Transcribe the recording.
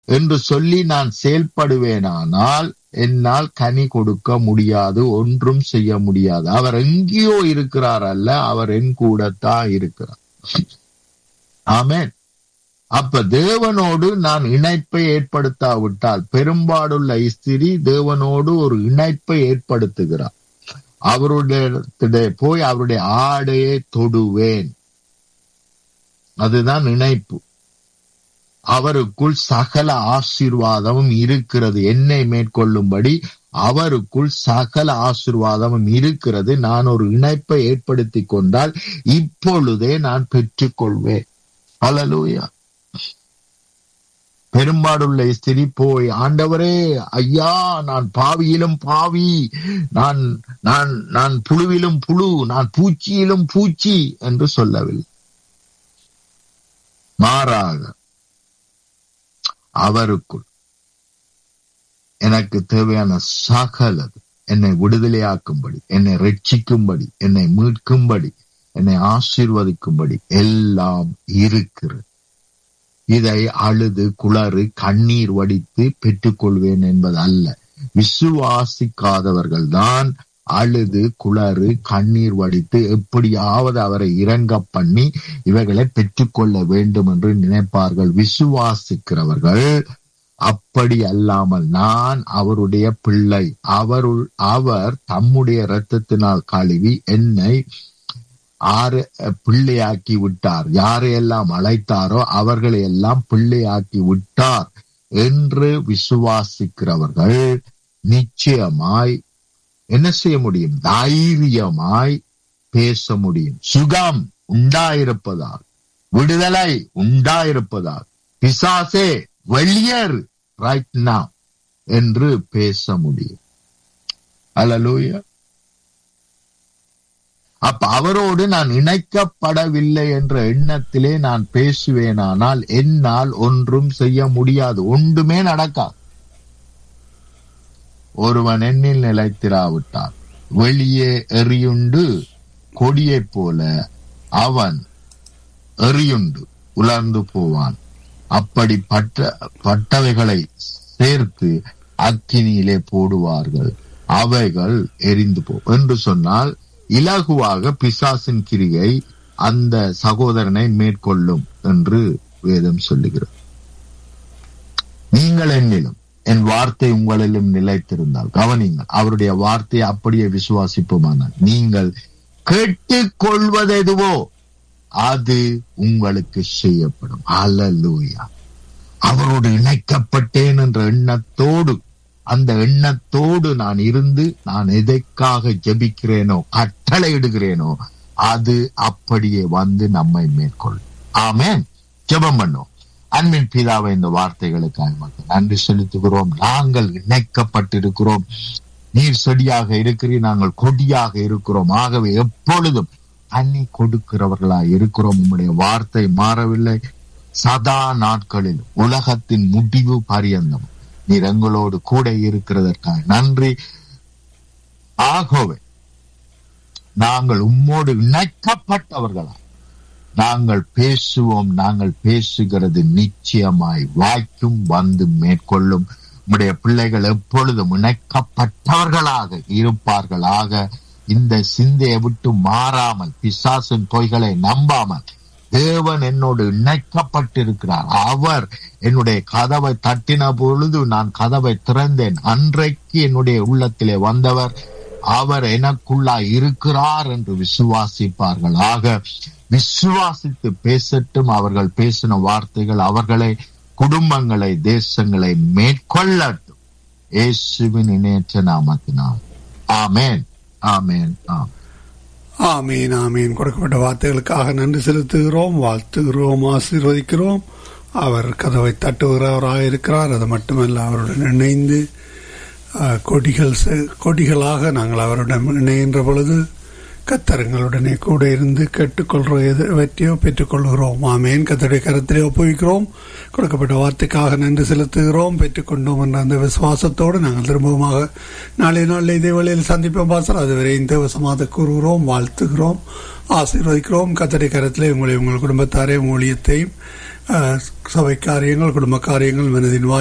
என்று சொல்லி நான் செயல்படுவேனானால் என்னால் கனி கொடுக்க முடியாது ஒன்றும் செய்ய முடியாது அவர் எங்கேயோ இருக்கிறார் அல்ல அவர் என் கூடத்தான் இருக்கிறார் ஆமென் அப்ப தேவனோடு நான் இணைப்பை ஏற்படுத்தாவிட்டால் பெரும்பாடுள்ள ஸ்திரி தேவனோடு ஒரு இணைப்பை ஏற்படுத்துகிறார் அவருடைய போய் அவருடைய ஆடையை தொடுவேன் அதுதான் இணைப்பு அவருக்குள் சகல ஆசீர்வாதமும் இருக்கிறது என்னை மேற்கொள்ளும்படி அவருக்குள் சகல ஆசீர்வாதமும் இருக்கிறது நான் ஒரு இணைப்பை ஏற்படுத்தி கொண்டால் இப்பொழுதே நான் பெற்றுக்கொள்வேன் அலலூயா பெரும்பாடுள்ள ஸ்திரி போய் ஆண்டவரே ஐயா நான் பாவியிலும் பாவி நான் நான் நான் புழுவிலும் புழு நான் பூச்சியிலும் பூச்சி என்று சொல்லவில்லை மாறாக அவருக்குள் எனக்கு தேவையான சகலது என்னை விடுதலையாக்கும்படி என்னை ரட்சிக்கும்படி என்னை மீட்கும்படி என்னை ஆசீர்வதிக்கும்படி எல்லாம் இருக்கிறது இதை அழுது குளறு கண்ணீர் வடித்து பெற்றுக்கொள்வேன் என்பது அல்ல விசுவாசிக்காதவர்கள் தான் அழுது குளறு கண்ணீர் வடித்து எப்படியாவது அவரை இறங்க பண்ணி இவைகளை பெற்றுக்கொள்ள வேண்டும் என்று நினைப்பார்கள் விசுவாசிக்கிறவர்கள் அப்படி அல்லாமல் நான் அவருடைய பிள்ளை அவருள் அவர் தம்முடைய இரத்தத்தினால் கழுவி என்னை ஆறு பிள்ளையாக்கி விட்டார் யாரையெல்லாம் அழைத்தாரோ அவர்களை எல்லாம் பிள்ளையாக்கி விட்டார் என்று விசுவாசிக்கிறவர்கள் நிச்சயமாய் என்ன செய்ய முடியும் தைரியமாய் பேச முடியும் சுகம் உண்டாயிருப்பதால் விடுதலை உண்டாயிருப்பதால் பிசாசே வெளியேறு ரைட் now என்று பேச முடியும் அலலூயா அப்ப அவரோடு நான் இணைக்கப்படவில்லை என்ற எண்ணத்திலே நான் பேசுவேனானால் என்னால் ஒன்றும் செய்ய முடியாது ஒன்றுமே நடக்காது ஒருவன் எண்ணில் நிலைத்திராவிட்டான் வெளியே எறியுண்டு கொடியைப் போல அவன் எறியுண்டு உலர்ந்து போவான் அப்படி பட்ட பட்டவைகளை சேர்த்து அக்கினியிலே போடுவார்கள் அவைகள் எரிந்து போ என்று சொன்னால் இலகுவாக பிசாசின் கிரியை அந்த சகோதரனை மேற்கொள்ளும் என்று வேதம் சொல்லுகிறது நீங்கள் என்னிலும் என் வார்த்தை உங்களிலும் நிலைத்திருந்தால் கவனிங்கள் அவருடைய வார்த்தையை அப்படியே விசுவாசிப்போமானால் நீங்கள் கேட்டுக்கொள்வது எதுவோ அது உங்களுக்கு செய்யப்படும் அல்லூயா அவரோடு இணைக்கப்பட்டேன் என்ற எண்ணத்தோடு அந்த எண்ணத்தோடு நான் இருந்து நான் எதைக்காக ஜெபிக்கிறேனோ கட்டளையிடுகிறேனோ அது அப்படியே வந்து நம்மை மேற்கொள்ளும் ஆமேன் ஜெபம் பண்ணோம் அன்பின் பிதாவை இந்த வார்த்தைகளுக்காக மக்கள் நன்றி செலுத்துகிறோம் நாங்கள் இணைக்கப்பட்டிருக்கிறோம் நீர் செடியாக இருக்கிறீர் நாங்கள் கொடியாக இருக்கிறோம் ஆகவே எப்பொழுதும் தண்ணி கொடுக்கிறவர்களாய் இருக்கிறோம் உம்முடைய வார்த்தை மாறவில்லை சதா நாட்களில் உலகத்தின் முடிவு பரியந்தம் நீர் எங்களோடு கூட இருக்கிறதற்காக நன்றி ஆகவே நாங்கள் உம்மோடு இணைக்கப்பட்டவர்களா நாங்கள் பேசுவோம் நாங்கள் பேசுகிறது நிச்சயமாய் வாய்க்கும் வந்து மேற்கொள்ளும் உம்முடைய பிள்ளைகள் எப்பொழுதும் இணைக்கப்பட்டவர்களாக இருப்பார்களாக இந்த சிந்தையை விட்டு மாறாமல் பிசாசின் பொய்களை நம்பாமல் தேவன் என்னோடு இணைக்கப்பட்டிருக்கிறார் அவர் என்னுடைய கதவை தட்டின பொழுது நான் கதவை திறந்தேன் அன்றைக்கு என்னுடைய உள்ளத்திலே வந்தவர் அவர் எனக்குள்ளா இருக்கிறார் என்று விசுவாசிப்பார்கள் ஆக விசுவாசித்து பேசட்டும் அவர்கள் பேசின வார்த்தைகள் அவர்களை குடும்பங்களை தேசங்களை மேற்கொள்ளட்டும் இயேசுவின் இணையற்ற நாமத்தினால் ஆமேன் ஆமேன் ஆம் ஆமீன் ஆமீன் கொடுக்கப்பட்ட வார்த்தைகளுக்காக நன்றி செலுத்துகிறோம் வாழ்த்துகிறோம் ஆசீர்வதிக்கிறோம் அவர் கதவை தட்டுகிறவராக இருக்கிறார் அது மட்டுமல்ல அவருடன் இணைந்து அஹ், கொடிகள் செ- கொடிகளாக நாங்கள் அவருடன் இணைகின்ற பொழுது கத்தரங்களுடனே கூட இருந்து கேட்டுக்கொள்கிற எதுவற்றையோ பெற்றுக்கொள்கிறோம் ஆமேன் கத்தருடைய கரத்திலே ஒப்புவிக்கிறோம் கொடுக்கப்பட்ட வார்த்தைக்காக நன்றி செலுத்துகிறோம் பெற்றுக்கொண்டோம் என்ற அந்த விசுவாசத்தோடு நாங்கள் திரும்பவுமாக நாளை நாளில் இதே வேளையில் சந்திப்போம் பாசர் அதுவரை இந்த வசமாக கூறுகிறோம் வாழ்த்துகிறோம் ஆசீர்வதிக்கிறோம் கத்தருடைய கரத்திலே உங்களை உங்கள் குடும்பத்தாரையும் ஊழியத்தையும் அஹ், சபை காரியங்கள் குடும்ப காரியங்கள் மனதின் வாய்